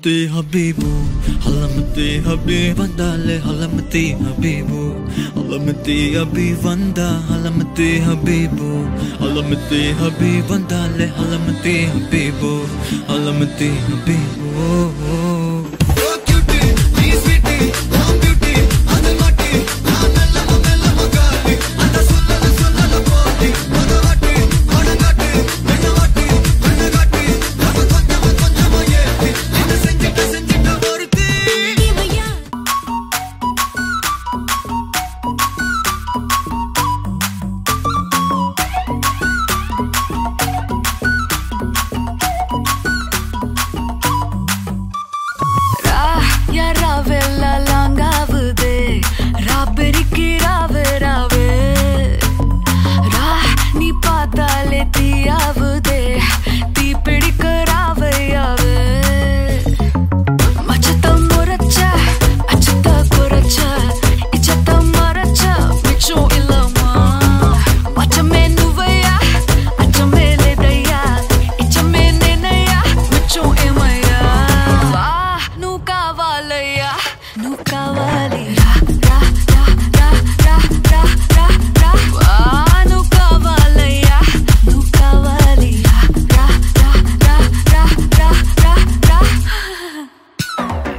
ஹலமத்தே ஹபீபு ஹலமத்தே ஹபீப் வந்தாலே ஹலமத்தே ஹபீபு ஹலமத்தே ஹபீப் வந்தா ஹலமத்தே ஹபீபு ஹலமத்தே ஹபீப் வந்தாலே ஹலமத்தே ஹபீபு ஹலமத்தே ஹபீபு ஓ ஓ ரா யா ராவெல்ல லாங்காவுதே ராபெரிக்கு ராவு ராவு ரா நீ பார்த்தாலே தீயாவுதே தீ பிடிக்க ராவையாவு மச்சத்தம் முறைச்ச அச்சத்த குறைச்ச இச்சத்தம் மறைச்ச மிச்சம் இல்லம்மா மச்சமே நுவையா அச்சமே లేదయ్యా ఇచ్చమే నేనయ్యా మిచ్చం ఏమయ్యా వా నువ్వు కావాలయ్యా నువ్వు కావాలి రా రా రా రా రా రా రా రా వా నువ్వు కావాలయ్యా నువ్వు కావాలి రా రా రా రా రా రా రా రా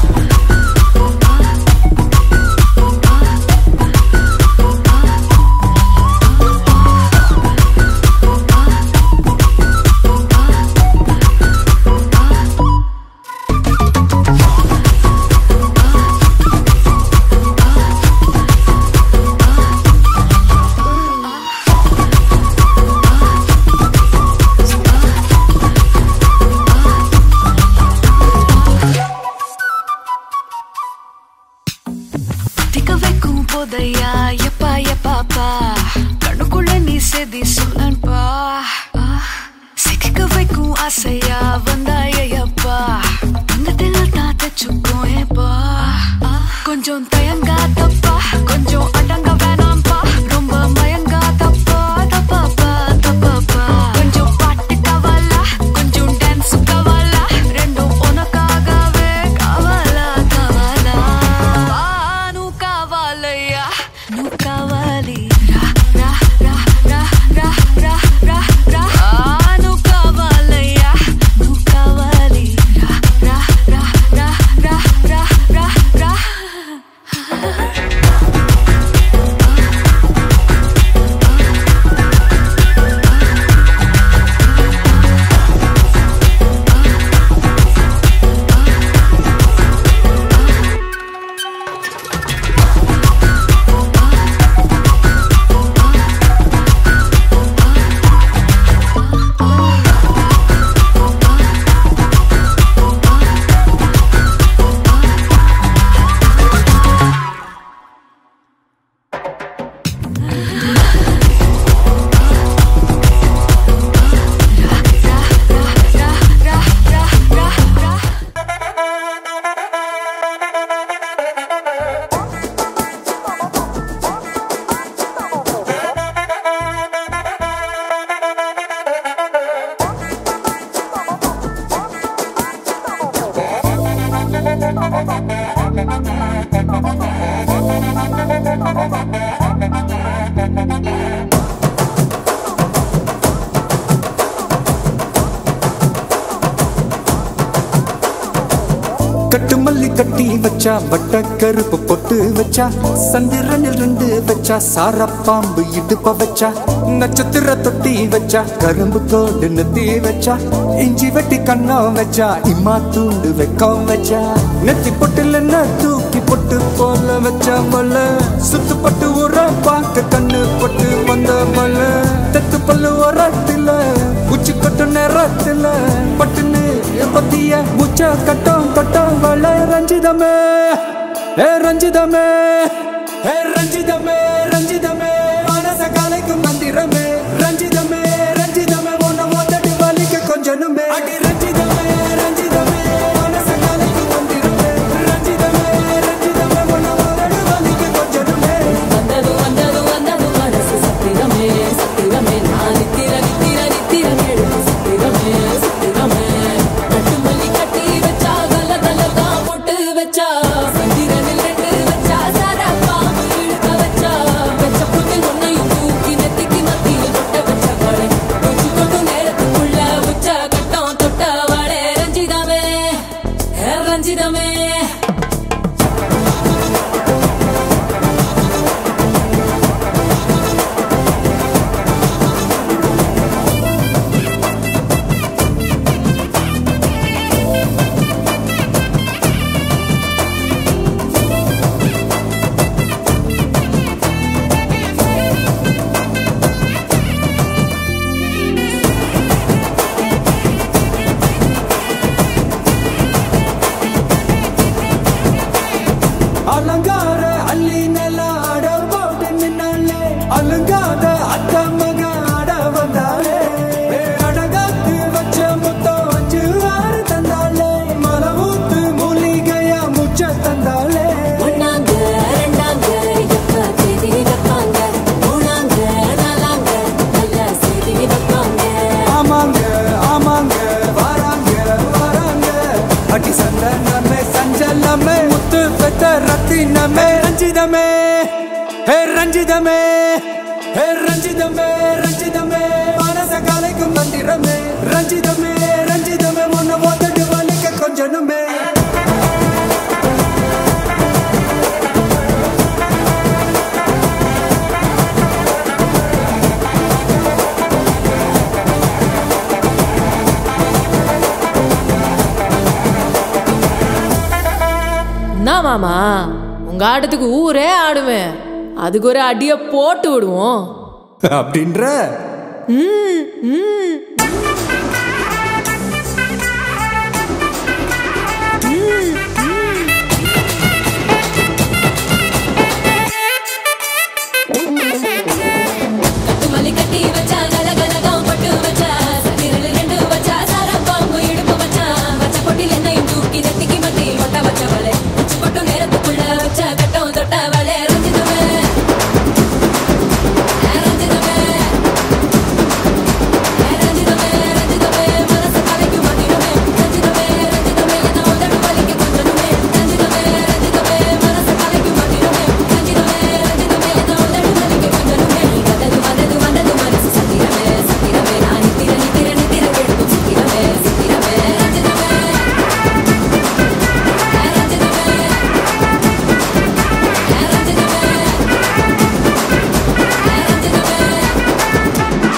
திக்க வைக்கும் போதையா எப்பா எப்பாப்பா கண்ணுக்குள்ள நீ செதி சொல்லன்பா சிக்க வைக்கும் ஆசையா வந்தாயப்பா தங்கத்தில் தான் தச்சுக்கும் ஏப்பா கொஞ்சம் தயங்காதப்பா கொஞ்சம் அடங்க வேணாம்பா ரொம்ப மயங்காதப்பா தப்பாப்பா தப்பாப்பா கொஞ்சம் பாட்டு கவலா கொஞ்சம் டான்ஸ் கவலா ரெண்டும் உனக்காகவே கவலா கவலா వా నువ్వు కావాలయ్యా నువ్వు కావాలి రా రా రా రా రా రా రా రా ఆ, నువ్వు కావాలయ్యా నువ్వు కావాలి రా రా రా రా రా రా రా రా கட்டு மல்லி கட்டி வச்சா வட்ட கருப்பு பொட்டு வச்சா சந்திரனில் ரெண்டு வச்சா சார பாம்பு இடுப்ப வச்சா நட்சத்திர தொட்டி வச்சா கரும்பு தோடு நெத்தி வச்சா இஞ்சி வெட்டி கண்ணம் வச்சா இம்மா தூண்டு வெக்கம் வச்சா நெத்தி பொட்டுல என்ன தூக்கி பொட்டு போல வச்சா மல சுத்து பட்டு உர பார்க்க கண்ணு பொட்டு வந்த மல தெத்து பல்லு உரத்துல உச்சி கொட்டு நேரத்துல பட்டுன்னு பத்திய முச்ச கட்டம் கட்டம் வள ரஞ்சிதமே ஏ ரஞ்சிதமே ஏ ரஞ்சிதமே ரஞ்சிதமே மனச கலைக்கும் மந்திரமே ரஞ்சிதமே ரஞ்சிதமே உன்னை மொத்தடி வலிக்க கொஞ்சனுமே அடி ரஞ்சிதமே ரஞ்சிதமே மனச கலைக்கும் மந்திரமே ரஞ்சிதமே ரஞ்சிதமே உன்னை மொத்தடி வலிக்க கொஞ்சனுமே வந்தது வந்தது வந்தது மனசு சத்திரமே சத்திரமே நான் நித்திர நித்திர நித்திர கேடு சத்திரமே சத்திரமே கட்டு மல்லி கட்டி வச்சாக அலங்கார அள்ளி நில ஆட போட்டு நின்னாலே அலங்காத அத்த மக ஆட வந்தாலே ஏ, அடகாத்து வச்ச முத்தம் அஞ்சு ஆறு தந்தாலே மலை ஊத்து மூலிகையா முச்ச தந்தாலே ஒண்ணாங்க ரெண்டாங்க எப்ப தேதி வைப்பாங்க மூணாங்க நாலாங்க நல்ல செய்தி வைப்பாங்க ஆமாங்க ஆமாங்க வராங்க வராங்க அடி சந்தனமே சஞ்சலமே முத்து பெத்த ரத்தினமே ரஞ்சிதமே ஹே ரஞ்சிதமே ஹே ரஞ்சிதமே ரஞ்சிதமே மனச கலைக்கும் மந்திரமே ரஞ்சிதமே ரஞ்சிதமே உன்னை ஒத்தட்டு வலிக்க கொஞ்சனுமே என்ன மாமா உங்க ஆட்டத்துக்கு ஊரே ஆடுவேன் அதுக்கு ஒரு அடிய போட்டு விடுவோம் அப்படின்ற கட்டுமல்லி கட்டி வச்சா கலகலகம் பட்டு வச்சா சதிரல் ரெண்டு வச்சா சாரப்பாம்பு இடுப்பு வச்சா வச்ச பொட்டில் என்னையும் தூக்கி நெத்திக்கு மத்தியில் ஒட்ட வச்சவளே உச்சி பொட்டு நேரத்துக்குள்ள வச்ச கட்டம் தொட்டவளே ரஞ்சிதமே ரஞ்சிதமே ரஞ்சிதமே ரஞ்சிதமே மனசு கலைக்கும் மந்திரமே ரஞ்சிதமே ரஞ்சிதமே என்ன உதடு வலிக்க கொஞ்சமே ரஞ்சிதமே ரஞ்சிதமே மனசு கலைக்கும் மந்திரமே ரஞ்சிதமே ரஞ்சிதமே என்ன உதடு வலிக்க கொஞ்சமே வந்தது வந்தது வந்தது மனசு சத்திரமே சத்திரமே நான் நித்திர நித்திர நித்திர கேட்கும் சித்திரமே சித்திரமே ரஞ்சிதமே ரஞ்சிதமே ரஞ்சிதமே ரஞ்சிதமே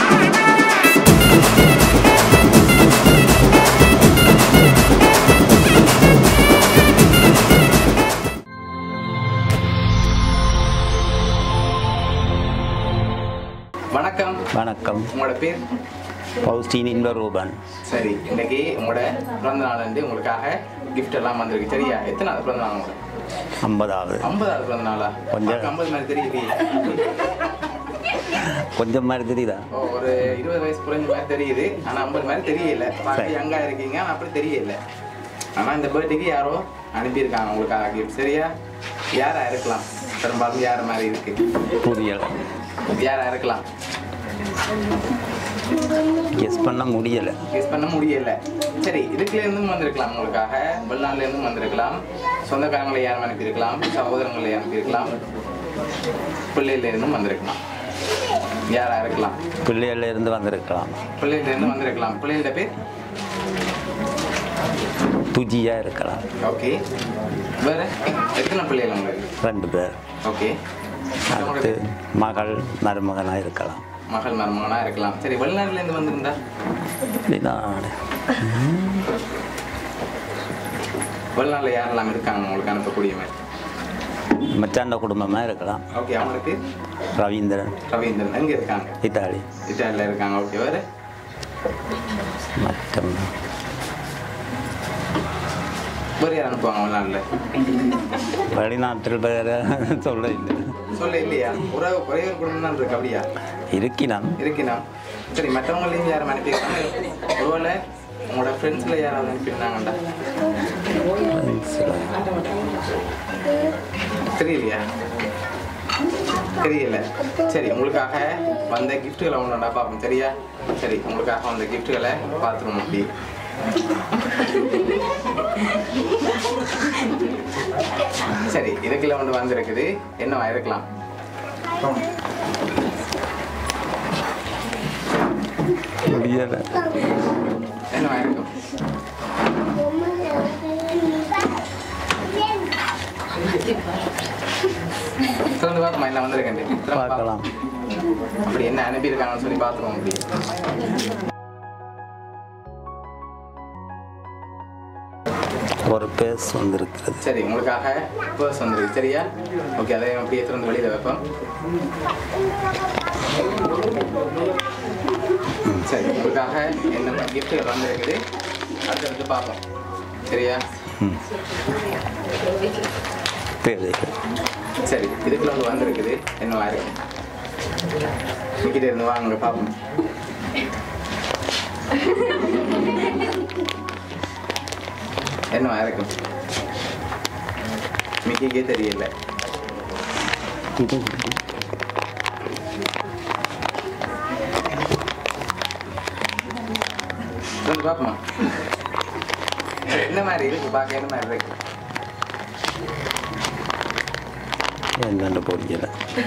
வணக்கம் வணக்கம் உங்களோட பேர் பௌஸ்டீன் இன்பரூபன் சரி இன்னைக்கு உங்களோட பிறந்த நாள் வந்து உங்களுக்காக gift எல்லாம் வந்திருக்கு சரியா எத்தனாவது பிறந்த நாள் உங்களுக்கு ஐம்பதாவது ஐம்பதாவது பிறந்த நாளா கொஞ்சம். ஐம்பது மாதிரி தெரியலையே கொஞ்சம் மாதிரி தெரியுதா ஓ, ஒரு இருபது வயசு குறைஞ்ச மாதிரி தெரியுது ஆனா ஐம்பது மாதிரி தெரியல பார்த்து சரி. யங்கா இருக்கீங்க ஆனா அப்படி தெரியல ஆனா இந்த பர்த்டேக்கு யாரோ அனுப்பியிருக்காங்க உங்களுக்காக gift சரியா யாரா இருக்கலாம் பெரும்பாலும் யார் மாதிரி இருக்கு புரியலை யாரா இருக்கலாம் கெஸ் பண்ண முடியலை கெஸ் பண்ண முடியல சரி இதுக்குல இருந்தும் வந்திருக்கலாம் உங்களுக்காக வெளிநாட்டுல இருந்தும் வந்திருக்கலாம் சொந்தக்காரங்களை யாரும் அனுப்பியிருக்கலாம் சகோதரங்களை அனுப்பியிருக்கலாம் பிள்ளையில இருந்தும் வந்திருக்கலாம் யாரா இருக்கலாம் பிள்ளைகள்ல இருந்து வந்திருக்கலாம் பிள்ளையில இருந்து வந்திருக்கலாம் பிள்ளைகளோட பேர் துஜியா இருக்கலாம் ஓகே வேற எத்தனை பிள்ளைகள் உங்களுக்கு ரெண்டு பேர் ஓகே அடுத்து மகள் மருமகனா இருக்கலாம் மகள் மருமகனா இருக்கலாம் சரி வெளிநாட்டுல இருந்து வந்திருந்தா அப்படிதான் வெளிநாட்டுல யாரெல்லாம் இருக்காங்க உங்களுக்கு அனுப்பக்கூடிய மாதிரி மச்சாண்ட குடும்பமா இருக்கலாம் ஓகே அவங்களுக்கு ரவீந்திரன் ரவீந்திரன் எங்க இருக்காங்க இத்தாலி இட்டாலியில் இருக்காங்க ஓகே வேற மற்றும் வேறு யார் அனுப்புவாங்க வெளிநாட்டில் வெளிநாட்டில் வேற சொல்ல இல்லை சொல்ல இல்லையா ஒரே ஒரே ஒரு குடும்பம் தான் இருக்கு அப்படியா இருக்கினான் இருக்கினா சரி மற்றவங்களையும் யாரும் அனுப்பியிருக்காங்க ஒருவேளை உங்களோட ஃப்ரெண்ட்ஸில் யாராவது அனுப்பியிருந்தாங்கண்டா தெரியலையா தெரியல சரி உங்களுக்காக வந்த கிஃப்ட்டுகளை ஒன்றுண்டா பார்ப்போம் சரியா சரி உங்களுக்காக வந்த கிஃப்ட்டுகளை பார்த்துருவோம் அப்படி சரி இதுக்குள்ள ஒன்று வந்திருக்குது என்னவா இருக்கலாம் முடியலை என்னவா இருக்கும் திறந்து பார்ப்போமா என்ன வந்திருக்கேன் பார்க்கலாம் அப்படி என்ன அனுப்பியிருக்காங்கன்னு சொல்லி பார்த்துருவோம் அப்படி ஒரு பேஸ் வந்திருக்கிறது சரி உங்களுக்காக பர்ஸ் வந்துருக்கு சரியா ஓகே அதை அப்படியே திறந்து வெளியில் வைப்போம் சரி உங்களுக்காக என்ன கிஃப்ட் வந்திருக்குது அடுத்தடுத்து பார்ப்போம் சரியா ம் தேவையில்லை சரி இதுக்குள்ள ஒன்று வந்திருக்குது என்னவா இருக்கு மிக்கிட்ட இருந்து வாங்க பார்ப்போம் என்னவா இருக்கும் மிக்கிக்கே தெரியல கொஞ்சம் பார்ப்போமா என்ன மாதிரி இருக்கு பார்க்க என்ன மாதிரி இருக்கு என்னென்னு புரியல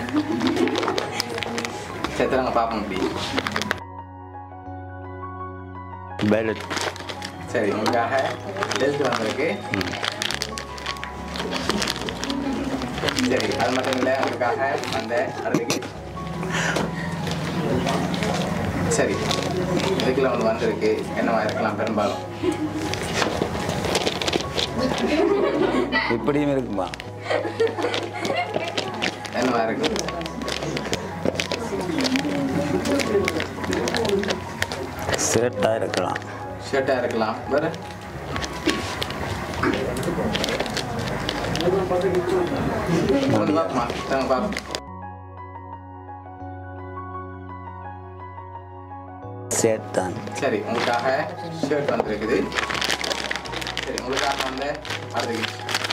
செத்துறாங்க பார்ப்போம் அப்படி பேலட் சரி உங்களுக்காக பெல்ட் வந்திருக்கு சரி அது மட்டும் இல்லை உங்களுக்காக அந்த அடுத்துக்கு சரி இதுக்குள்ள ஒன்று வந்திருக்கு என்னவா இருக்கலாம் பெரும்பாலும் இப்படியும் இருக்குமா என்னவா இருக்கு ஷர்ட்டாக இருக்கலாம் ஷர்ட்டாக இருக்கலாம் வேறு ஒன்று பார்ப்போமா தாங்க பார்ப்போம் ஷர்ட் தான் சரி உங்களுக்காக ஷர்ட் வந்திருக்குது சரி உங்களுக்காக வந்து அடுத்து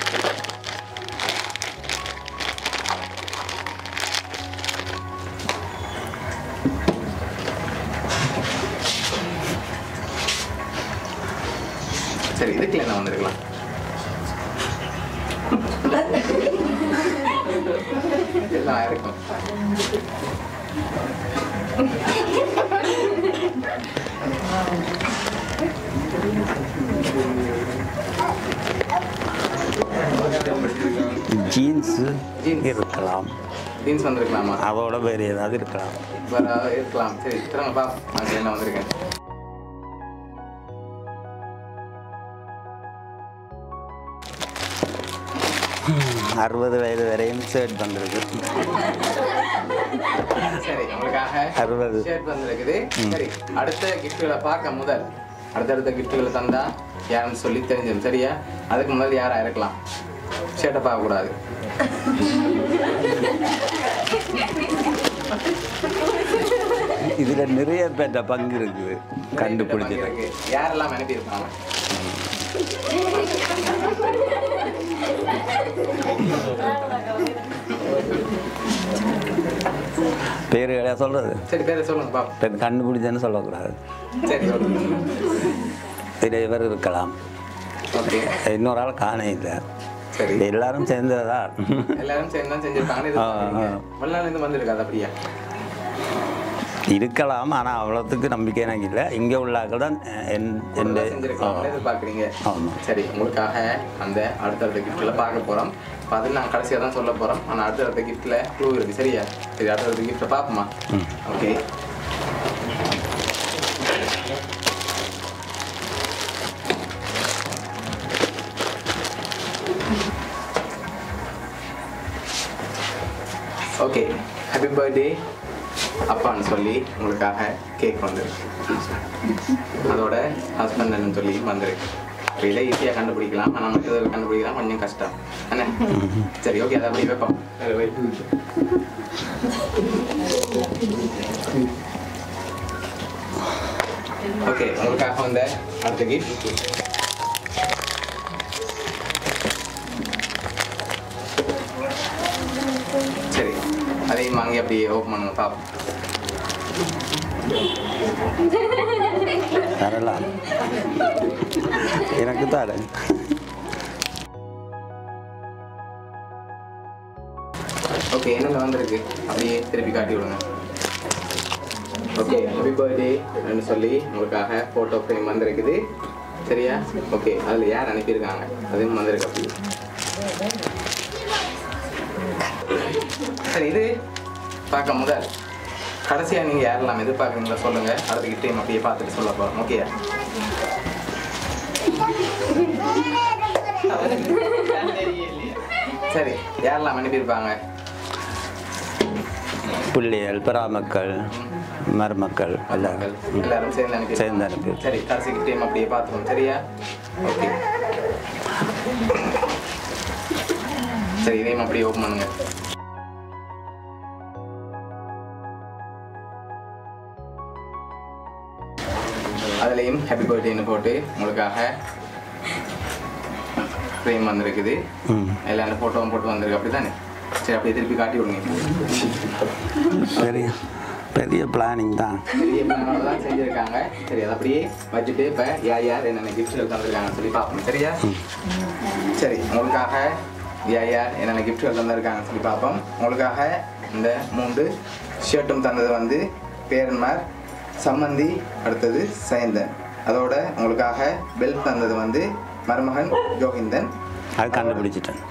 சரி இதுக்குள்ள என்ன வந்திருக்கலாம் எல்லாம் இருக்கும் ஜீன்ஸு Jeans. இருக்கலாம் ஜீன்ஸ் வந்திருக்கலாமா அதோட வேறு ஏதாவது இருக்கலாம் வேற இருக்கலாம் சரி திரும்ப பா அங்கே என்ன வந்திருக்கேன் அறுபது வயது வரையும் ஷர்ட் வந்திருக்கு சரி உங்களுக்காக அறுபது. ஷர்ட் வந்திருக்குது சரி அடுத்த கிஃப்ட்களை பார்க்க முதல் அடுத்தடுத்த கிஃப்ட்களை தந்தா யாருன்னு சொல்லி தெரிஞ்சிடும் சரியா அதுக்கு முதல் யாரா இருக்கலாம் ஷர்ட்டை பார்க்கக்கூடாது இதில் நிறைய பேர்ட்ட பங்கு இருக்குது கண்டுபிடிச்சிட்டு இருக்கு. யாரெல்லாம் அனுப்பியிருப்பாங்க பேருகளை சொல்கிறது சரி பேரை சொல்லுங்க பாப்போம் இப்போ கண்டுபிடிச்சேன்னு சொல்லக்கூடாது சரி இதில் இவர் இருக்கலாம் ஓகே இன்னொரு ஆள் காண இல்லை சரி எல்லாரும் சேர்ந்ததா எல்லாரும் சேர்ந்து தான் செஞ்சிருப்பாங்கன்னு ஆ, ஆ. எதிர்பார்க்குறீங்க வெளிநாள் இருந்து வந்திருக்காது அப்படியா இருக்கலாம் ஆனால் அவ்வளோத்துக்கு நம்பிக்கை எனக்கு இல்லை இங்கே உள்ள ஆட்கள் தான் என் என் செஞ்சிருக்கலாம் எதிர்பார்க்குறீங்க ஆமாம் சரி உங்களுக்காக அந்த அடுத்தடுத்த கிஃப்ட்ல பார்க்க போறோம் அப்ப அதில் நான் கடைசியாக தான் சொல்ல போறோம் ஆனால் அடுத்தடுத்த கிஃப்ட்ல க்ளூ இருக்கு சரியா சரி அடுத்தடுத்த கிஃப்ட்டை பார்ப்போமா ம். ஓகே ஓகே ஹாப்பி பர்த்டே அப்பான்னு சொல்லி உங்களுக்காக கேக் வந்திருக்கு அதோட ஹஸ்பண்ட்னு சொல்லி வந்திருக்கு அப்ப இதை ஈஸியாக கண்டுபிடிக்கலாம் ஆனால் மற்றது கண்டுபிடிக்கலாம் கொஞ்சம் கஷ்டம் என்ன சரி ஓகே அதை அப்படி வைப்போம் சரி, வை. ஓகே உங்களுக்காக வந்த அடுத்த கிஃப்ட் சரி அதையும் வாங்கி அப்படியே ஓப்பன் பண்ணுங்க பாப்போம் வரலாம் எனக்கு தாடு ஓகே என்னென்ன வந்திருக்கு அப்படியே திருப்பி காட்டி விடுங்க ஓகே ஹாப்பி பர்த்டே சொல்லி உங்களுக்காக ஃபோட்டோ ஃப்ரேம் வந்திருக்குது சரியா ஓகே அதில் யார் அனுப்பியிருக்காங்க அதுவும் வந்திருக்கு அப்படி சரி இது பார்க்க முதல் கடைசியாக நீங்கள் யாரெல்லாம் எதிர்பார்க்குறீங்களோ சொல்லுங்கள் அடுத்த கிட்டேயும் அப்படியே பார்த்துட்டு சொல்ல போகிறோம் ஓகே சரி யாரெல்லாம் அனுப்பியிருப்பாங்க பிள்ளைகள் பராமக்கள் மருமக்கள் எல்லாரும் ம். எல்லாரும் சேர்ந்து அனுப்பி சேர்ந்து அனுப்பி சரி கடைசிக்கு டைம் அப்படியே பார்த்துக்கோங்க சரியா ஓகே சரி இதையும் அப்படியே ஓப்பன் பண்ணுங்க அதுலேயும் ஹாப்பி பர்த்டேன்னு போட்டு உங்களுக்காக ஃப்ரேம் வந்திருக்குது ம் எல்லாம் அந்த ஃபோட்டோவும் போட்டு வந்திருக்கு அப்படி தானே சரி அப்படியே திருப்பி காட்டி விடுங்க பெரிய பெரிய பிளானிங் தான் பெரிய பிளானோட தான் செஞ்சுருக்காங்க சரி அதை அப்படியே வச்சுட்டு இப்போ யார் யார் என்னென்ன கிஃப்ட்கள் தந்திருக்காங்கன்னு சொல்லி பார்ப்போம் சரியா சரி உங்களுக்காக யார் யார் என்னென்ன கிஃப்ட்கள் தந்திருக்காங்கன்னு சொல்லி பார்ப்போம் உங்களுக்காக இந்த மூன்று ஷர்ட்டும் தந்தது வந்து பேரன்மார் சம்மந்தி அடுத்தது சயந்தன் அதோட உங்களுக்காக பெல்ட் தந்தது வந்து மருமகன் ஜோகிந்தன் அது கண்டுபிடிச்சிட்டேன்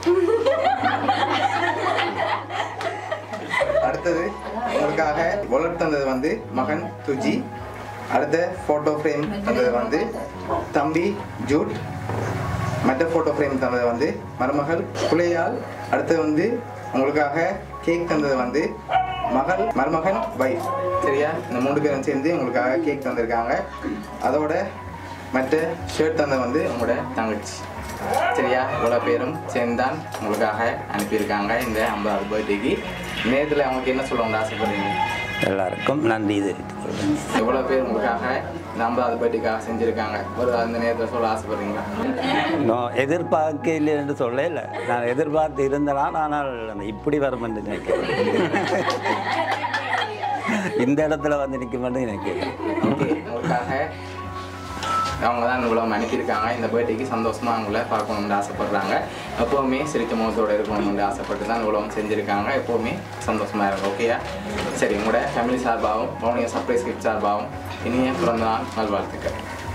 அடுத்தது உங்களுக்காக wallet தந்தது வந்து மகன் துஜி அடுத்த ஃபோட்டோ ஃப்ரேம் தந்தது வந்து தம்பி ஜூட் மற்ற ஃபோட்டோ ஃப்ரேம் தந்தது வந்து மருமகள் குலையால் அடுத்தது வந்து உங்களுக்காக கேக் தந்தது வந்து மகள் மருமகன் வைஃப் சரியா இந்த மூணு பேரும் சேர்ந்து உங்களுக்காக கேக் தந்திருக்காங்க அதோட மற்ற ஷர்ட் தந்தது வந்து உங்களோட தங்கச்சி சரியா இவ்வளோ பேரும் சேர்ந்தான் உங்களுக்காக அனுப்பியிருக்காங்க இந்த ஐம்பதாவது பர்த்டேக்கு நேரத்தில் அவங்களுக்கு என்ன சொல்லணும்னு ஆசைப்படுறீங்க எல்லாருக்கும் நன்றி தெரிவித்துக் கொள்கிறேன் எவ்வளோ பேர் உங்களுக்காக இந்த ஐம்பதாவது பர்த்டேக்காக செஞ்சுருக்காங்க ஒரு அந்த நேரத்தில் சொல்ல ஆசைப்படுறீங்களா நான் எதிர்பார்க்கல என்று சொல்ல இல்லை நான் எதிர்பார்த்து இருந்தனால் ஆனால் இப்படி வரும் என்று நினைக்கிறேன் இந்த இடத்துல வந்து நிற்க மாட்டேன் நினைக்கிறேன் ஓகே உங்களுக்காக அவங்க தான் இவ்வளோ அனுப்பியிருக்காங்க இந்த பர்த்டேக்கு சந்தோஷமாக அவங்கள பார்க்கணும்னு ஆசைப்படுறாங்க எப்போவுமே சிரித்த முகத்தோடு இருக்கணும்னு ஆசைப்பட்டு தான் இவ்வளோ செஞ்சுருக்காங்க எப்போவுமே சந்தோஷமாக இருக்கும் ஓகேயா சரி உங்களோட ஃபேமிலி சார்பாகவும் உங்களுடைய சர்ப்ரைஸ் கிஃப்ட் சார்பாகவும் இனிய பிறந்த நாள் நல்வாழ்த்துக்கள்